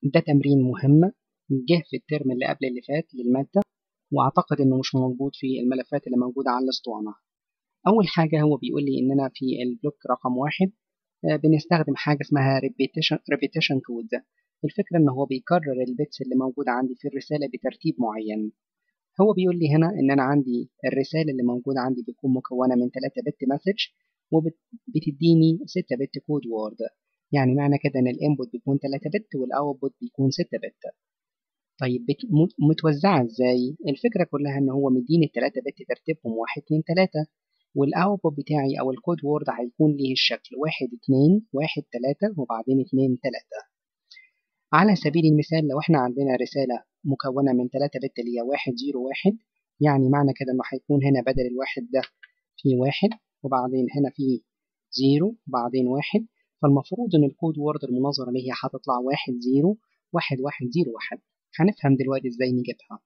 ده تمرين مهم جه في الترم اللي قبل اللي فات للمادة وأعتقد إنه مش موجود في الملفات اللي موجودة على الأسطوانة أول حاجة هو بيقول لي إننا في البلوك رقم واحد بنستخدم حاجة اسمها repetition, repetition code الفكرة إن هو بيكرر البيتس اللي موجودة عندي في الرسالة بترتيب معين هو بيقول لي هنا إن أنا عندي الرسالة اللي موجودة عندي بتكون مكونة من 3 بت مسج وبتديني 6 بت كود وورد يعني معنى كده إن الانبوت بيكون 3 بت والأوتبوت بيكون 6 بت طيب متوزعة ازاي؟ الفكرة كلها ان هو مديني التلاتة بت ترتيبهم واحد اتنين تلاتة والاوتبوت بتاعي او الكود وورد هيكون ليه الشكل واحد اتنين واحد تلاتة وبعدين اتنين تلاتة على سبيل المثال لو احنا عندنا رسالة مكونة من تلاتة بت اللي هي واحد زيرو واحد يعني معنى كده انه هيكون هنا بدل الواحد ده في واحد وبعدين هنا في زيرو وبعدين واحد فالمفروض ان الكود وورد المناظرة اللي هي هتطلع واحد زيرو واحد واحد زيرو واحد هنفهم دلوقتي ازاي نجيبها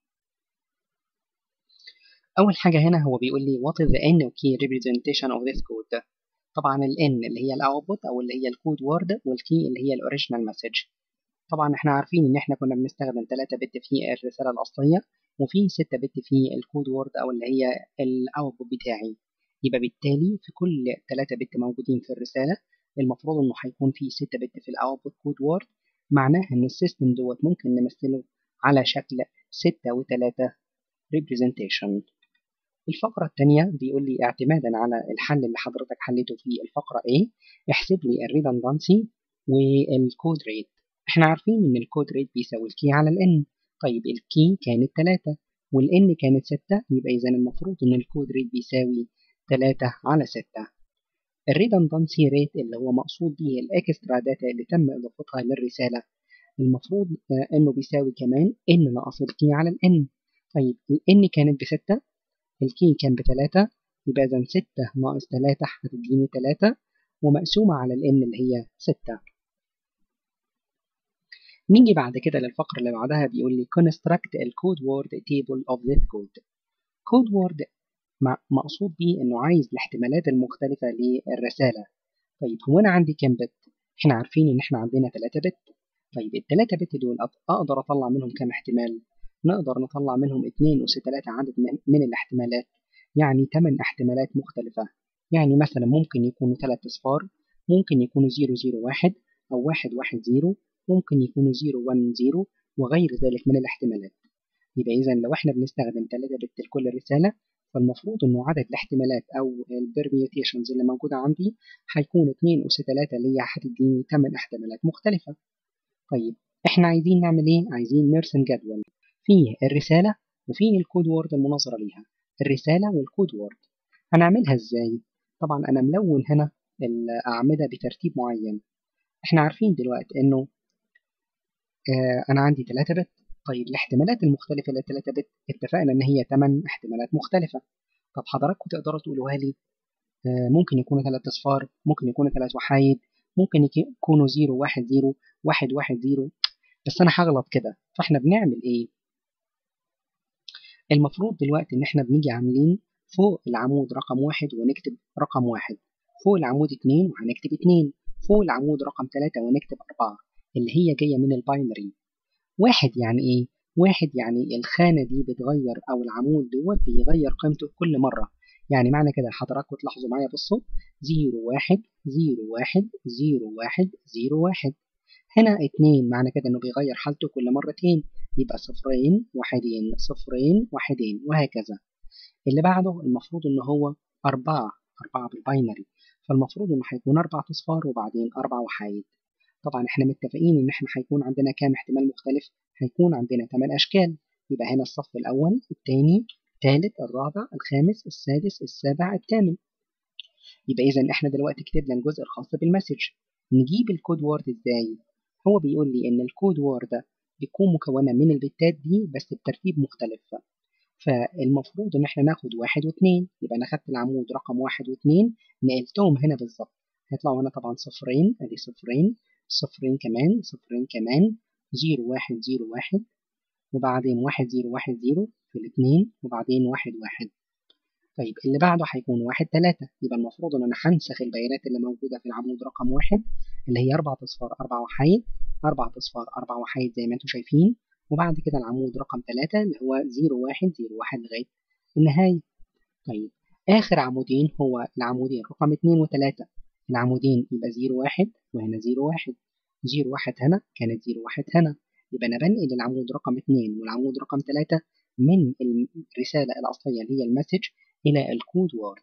اول حاجه هنا هو بيقول لي what is the n key representation of this code طبعا ال n اللي هي الاوتبوت او اللي هي الكود وورد والكي اللي هي الاوريجينال مسج طبعا احنا عارفين ان احنا كنا بنستخدم 3 بت في الرساله الاصليه وفي 6 بت في الكود وورد او اللي هي الاوتبوت بتاعي يبقى بالتالي في كل 3 بت موجودين في الرساله المفروض انه هيكون في 6 بت في الاوتبوت كود وورد معناه ان السيستم دوت ممكن نمثله على شكل 6 و3 representation الفقرة الثانية بيقول لي اعتمادا على الحل اللي حضرتك حليته في الفقرة A احسب لي الريدندنسي والكود ريت احنا عارفين ان الكود ريت بيساوي الكي على الان طيب الكي كانت 3 والان كانت 6 يبقى اذا المفروض ان الكود ريت بيساوي 3 على 6 الريدندنسي ريت اللي هو مقصود به الاكسترا داتا اللي تم اضافتها للرسالة المفروض انه بيساوي كمان ان ناقص الكي على الان طيب الان كانت بستة الكي كان بتلاتة يبقى اذا ستة ناقص تلاتة هتديني تلاتة ومقسومة على الان اللي هي ستة نيجي بعد كده للفقرة اللي بعدها بيقول لي construct ال code word table of this code code word مقصود بيه انه عايز الاحتمالات المختلفة للرسالة طيب هو انا عندي كام بت احنا عارفين ان احنا عندنا 3 بت طيب التلاتة بت دول أقدر أطلع منهم كام احتمال؟ نقدر نطلع منهم اتنين أس تلاتة عدد من الاحتمالات يعني تمن احتمالات مختلفة يعني مثلا ممكن يكونوا تلات أصفار ممكن يكونوا زيرو زيرو واحد أو واحد واحد زيرو ممكن يكونوا زيرو ون زيرو وغير ذلك من الاحتمالات يبقى إذا لو احنا بنستخدم تلاتة بت لكل رسالة فالمفروض إنه عدد الاحتمالات أو البرميوتيشنز اللي موجودة عندي هيكون اتنين أس تلاتة اللي هي هتديني تمن احتمالات مختلفة طيب احنا عايزين نعمل ايه عايزين نرسم جدول فيه الرسالة وفيه الكود وورد المناظرة ليها الرسالة والكود وورد هنعملها ازاي طبعا انا ملون هنا الاعمدة بترتيب معين احنا عارفين دلوقتي انه آه انا عندي 3 بت طيب الاحتمالات المختلفة لل 3 بت اتفقنا ان هي 8 احتمالات مختلفة طب حضراتكم تقدروا تقولوها لي آه ممكن يكونوا 3 اصفار ممكن يكونوا 3 وحايد ممكن يكونوا 0 1 0 واحد واحد زيرو بس انا هغلط كده فاحنا بنعمل ايه المفروض دلوقتي ان احنا بنيجي عاملين فوق العمود رقم واحد ونكتب رقم واحد فوق العمود اتنين وهنكتب اتنين فوق العمود رقم تلاتة ونكتب أربعة اللي هي جاية من الباينري واحد يعني ايه واحد يعني الخانة دي بتغير أو العمود دوت بيغير قيمته كل مرة يعني معنى كده حضراتكم تلاحظوا معايا بصوا زيرو واحد زيرو واحد زيرو واحد زيرو واحد هنا اتنين معنى كده انه بيغير حالته كل مرتين يبقى صفرين واحدين صفرين واحدين وهكذا اللي بعده المفروض ان هو أربعة أربعة بالباينري فالمفروض انه هيكون أربع أصفار وبعدين أربع وحايد طبعا احنا متفقين ان احنا هيكون عندنا كام احتمال مختلف هيكون عندنا 8 أشكال يبقى هنا الصف الأول الثاني الثالث الرابع الخامس السادس السابع الثامن يبقى إذا احنا دلوقتي كتبنا الجزء الخاص بالمسج نجيب الكود وورد ازاي هو بيقول لي ان الكود وورد بيكون مكونة من البتات دي بس بترتيب مختلف فالمفروض ان احنا ناخد واحد واثنين يبقى انا خدت العمود رقم واحد واثنين نقلتهم هنا بالظبط هيطلعوا هنا طبعا صفرين ادي صفرين صفرين كمان صفرين كمان زيرو واحد زيرو واحد وبعدين واحد زيرو واحد زيرو في الاثنين وبعدين واحد واحد طيب اللي بعده هيكون واحد تلاتة يبقى المفروض ان انا هنسخ البيانات اللي موجودة في العمود رقم واحد اللي هي اربع اصفار اربع وحيد أربع أصفار أربع وحيد زي ما انتم شايفين وبعد كده العمود رقم ثلاثة اللي هو زيرو واحد زيرو واحد لغاية النهاية طيب آخر عمودين هو العمودين رقم اتنين وتلاتة العمودين يبقى زيرو واحد وهنا زيرو واحد زيرو واحد هنا كانت زيرو واحد هنا يبقى أنا بنقل العمود رقم اتنين والعمود رقم تلاتة من الرسالة الأصلية اللي هي المسج إلى الكود وورد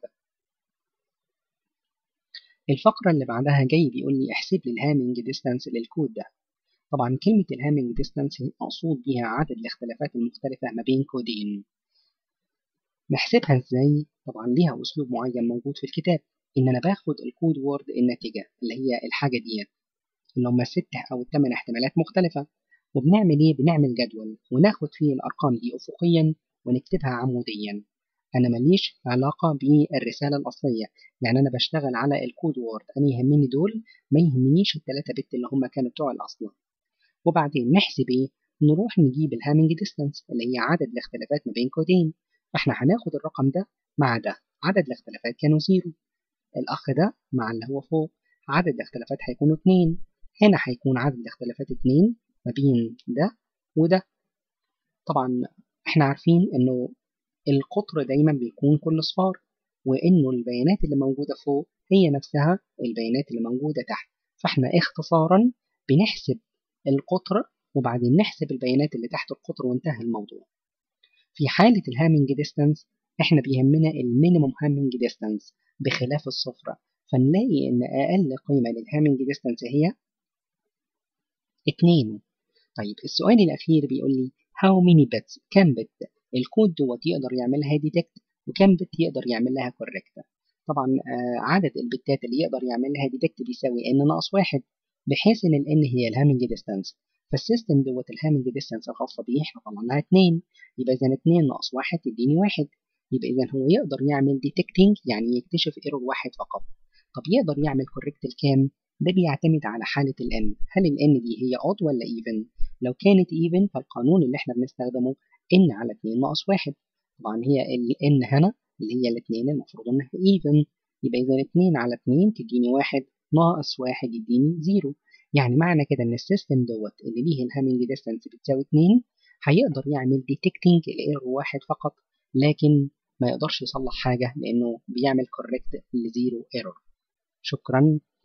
الفقرة اللي بعدها جاي بيقول لي احسب لي الهامينج ديستانس للكود ده طبعا كلمة الهامينج ديستانس مقصود بيها عدد الاختلافات المختلفة ما بين كودين نحسبها ازاي؟ طبعا ليها أسلوب معين موجود في الكتاب إن أنا باخد الكود وورد الناتجة اللي هي الحاجة ديت اللي هم الست أو الثمان احتمالات مختلفة وبنعمل إيه؟ بنعمل جدول وناخد فيه الأرقام دي أفقيا ونكتبها عموديا أنا ماليش علاقة بالرسالة الأصلية يعني أنا بشتغل على الكود وورد أنا يهمني دول ما يهمنيش التلاتة بت اللي هم كانوا بتوع الأصل وبعدين نحسب إيه؟ نروح نجيب الهامينج ديستانس اللي هي عدد الاختلافات ما بين كودين فاحنا هناخد الرقم ده مع ده عدد الاختلافات كانوا زيرو الأخ ده مع اللي هو فوق عدد الاختلافات هيكونوا اتنين هنا هيكون عدد الاختلافات اتنين ما بين ده وده طبعا احنا عارفين انه القطر دايما بيكون كل صفار وانه البيانات اللي موجودة فوق هي نفسها البيانات اللي موجودة تحت فاحنا اختصارا بنحسب القطر وبعدين نحسب البيانات اللي تحت القطر وانتهى الموضوع في حالة الهامينج ديستانس احنا بيهمنا المينيموم هامينج ديستانس بخلاف الصفر فنلاقي ان اقل قيمة للهامينج ديستانس هي اتنين طيب السؤال الاخير بيقول لي how many bits كم بت الكود دوت يقدر يعملها ديتكت وكم بت يقدر يعمل لها كوريكت طبعا آه عدد البتات اللي يقدر يعمل لها ديتكت بيساوي n ناقص واحد بحيث ان ال n هي الهامينج ديستانس فالسيستم دوت الهامينج ديستانس الخاصة بيه احنا طلعناها اتنين يبقى اذا اتنين ناقص واحد تديني واحد يبقى اذا هو يقدر يعمل ديتكتنج يعني يكتشف ايرور واحد فقط طب يقدر يعمل كوريكت الكام ده بيعتمد على حالة ال n هل ال n دي هي odd ولا even لو كانت even فالقانون اللي احنا بنستخدمه n على 2 ناقص واحد طبعا هي ال n هنا اللي هي الاثنين المفروض انها even يبقى اذا 2 على 2 تديني واحد ناقص واحد يديني زيرو يعني معنى كده ان السيستم دوت اللي ليه الهامينج ديستانس بتساوي 2 هيقدر يعمل ديتكتنج الايرور واحد فقط لكن ما يقدرش يصلح حاجة لأنه بيعمل كوريكت لزيرو ايرور شكرا